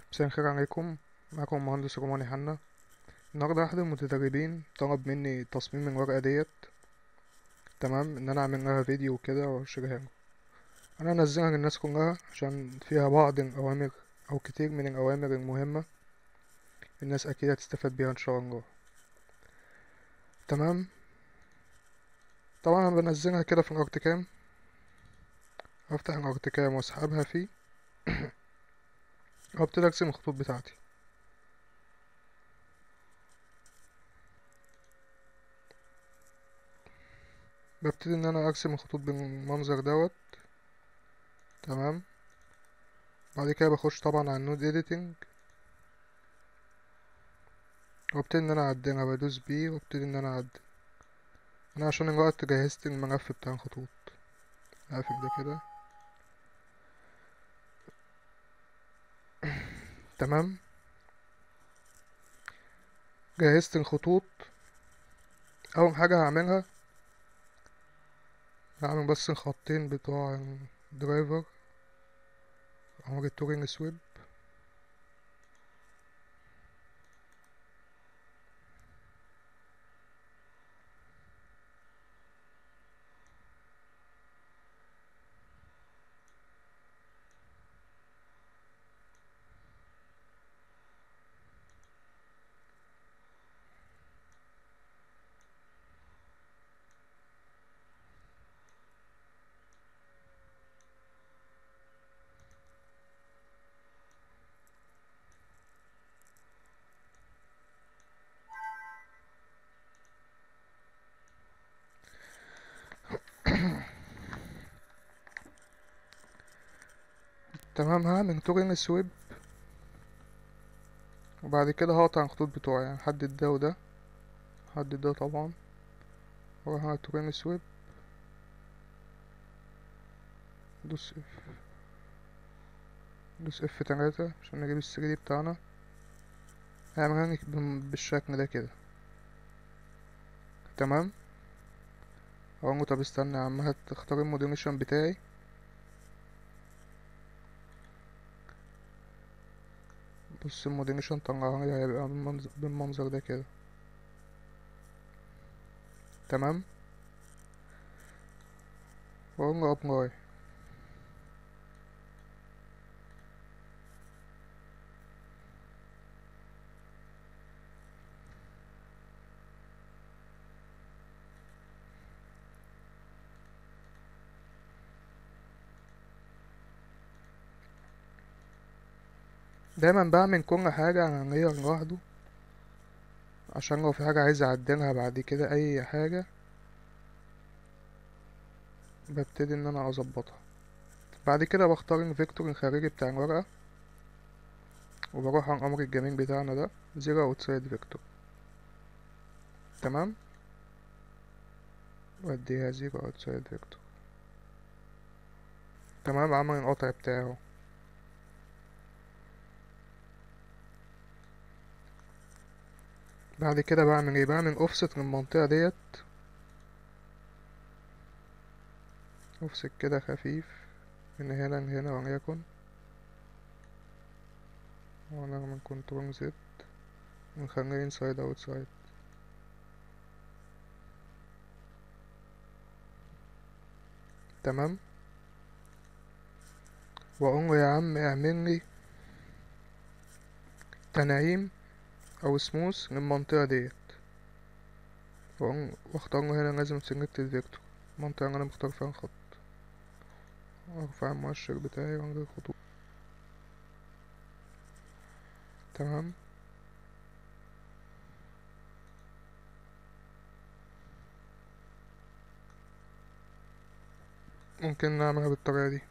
مساء الخير عليكم معكم المهندس روماني حنا النهاردة أحد المتدربين طلب مني تصميم الورقة ديت تمام إن أنا أعمل لها فيديو وكده وأشيرها له أنا هنزلها للناس كلها عشان فيها بعض الأوامر أو كتير من الأوامر المهمة الناس أكيد هتستفاد بيها إن شاء الله تمام طبعا أنا بنزلها كده في الأرتكام أفتح الأرتكام وأسحبها فيه وابتدي ارسم الخطوط بتاعتي ببتدي ان انا ارسم الخطوط بالمنظر دوت تمام بعد كده بخش طبعا على النود اديتنج وابتدي ان انا اعدلها بدوس بي وابتدي ان انا اعدل انا عشان الوقت جهزت الملف بتاع الخطوط اقفل ده كده تمام جهزت الخطوط اول حاجة هعملها هعمل بس الخطين بتوع الدرايفر عمر التورينج سويب تمام هعمل تورينج سويب وبعد كده هقطع الخطوط بتوعي يعني هحدد ده وده هحدد ده طبعا واروح على تورينج سويب دوس اف دوس اف تلاتة عشان نجيب الثري دي بتاعنا هعملها بالشكل ده كده تمام اقول طب استنى يا عم هتختار الموديليشن بتاعي بص الموديليشن طلعها لي هيبقى بالمنظر ده كده تمام واقول له ابلاي دايما بعمل كل حاجة على لاير لوحده عشان لو في حاجة عايز اعدلها بعد كده اي حاجة ببتدي ان انا اظبطها بعد كده بختار الفيكتور الخارجي بتاع الورقة وبروح على الامر الجميل بتاعنا ده زيرو اوتسايد فيكتور تمام واديها زيرو اوتسايد فيكتور تمام عمل القطع بتاعه بعد كده بعمل ايه بعمل اوفست للمنطقة ديت اوفست كده خفيف من هنا لهنا وليكن ونعمل كنترول زد ونخليه انسايد اوتسايد تمام واقول له يا عم اعمل لي تنايم او سموث للمنطقة ديت واختار له هنا لازم سلكت الفيكتور المنطقة اللي انا مختار فيها الخط وارفع المؤشر بتاعي وانزل الخطوط تمام ممكن نعملها بالطريقة دي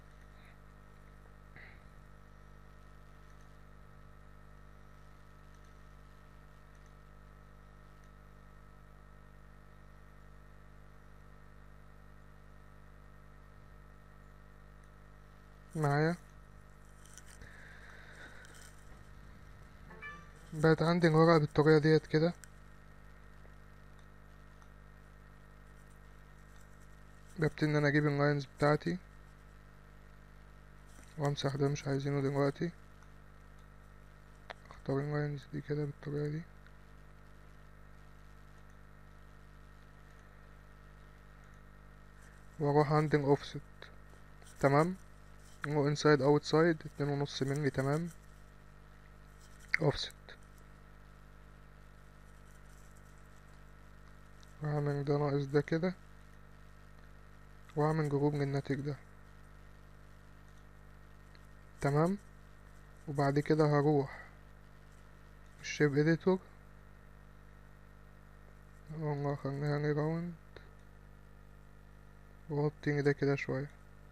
معايا بقت عندي الورقة بالطريقة ديت كده ببتدي ان انا اجيب اللاينز بتاعتي وامسح ده مش عايزينه دلوقتي اختار اللاينز دي كده بالطريقة دي واروح عند الاوفست تمام و انسايد اوتسايد اتنين ونص ملي تمام اوفست واعمل ده ناقص ده كده واعمل جروب للناتج ده تمام وبعد كده هروح الشيب اديتور والله خليها لي راوند وغطيني ده كده شوية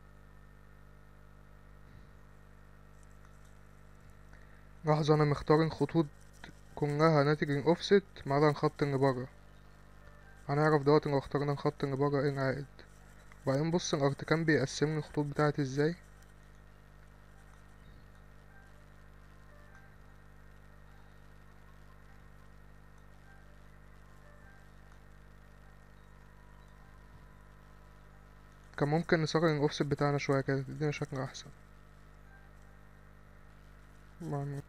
لاحظوا انا مختار الخطوط كلها ناتج الاوفست ما عدا الخط اللي برا هنعرف دلوقتي لو اخترنا الخط اللي برا ايه العائد وبعدين بص الارتكان بيقسم لي الخطوط بتاعتي ازاي كان ممكن نصغر الاوفست بتاعنا شوية كده تدينا شكل احسن بعمل-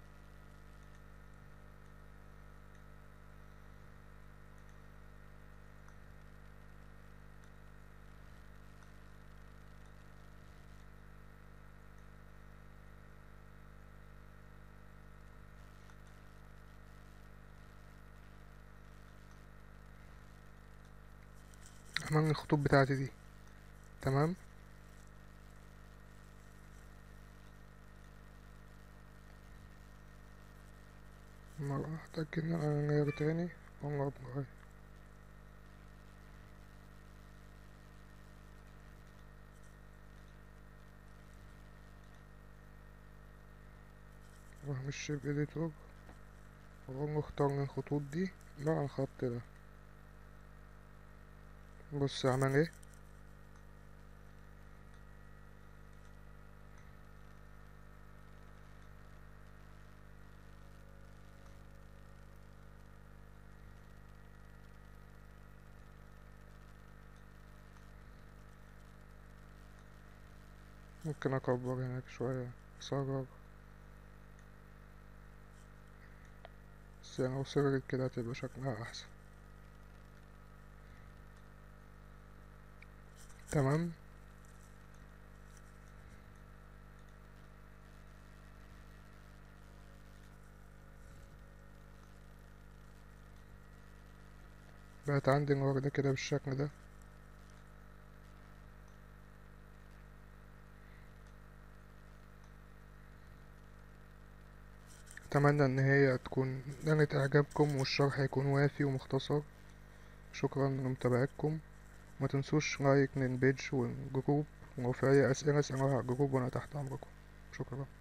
عملنا الخطوط بتاعتي دي تمام مرة أحتاج إن أنا أغير تاني والله بغير أروح من الشيب إديتور وأقوم مختار من الخطوط دي مع الخط ده بص عمل ايه ممكن اكبر هناك شوية اصغر بس يعني لو صغرت كده هتبقى شكلها احسن تمام بقت عندي الوردة كده بالشكل ده أتمنى إن هي تكون نالت إعجابكم والشرح يكون وافي ومختصر شكرا لمتابعتكم ما تنسوش لايك للبيج والجروب ولو في أي أسئلة اسألوها على الجروب وأنا تحت أمركم شكرا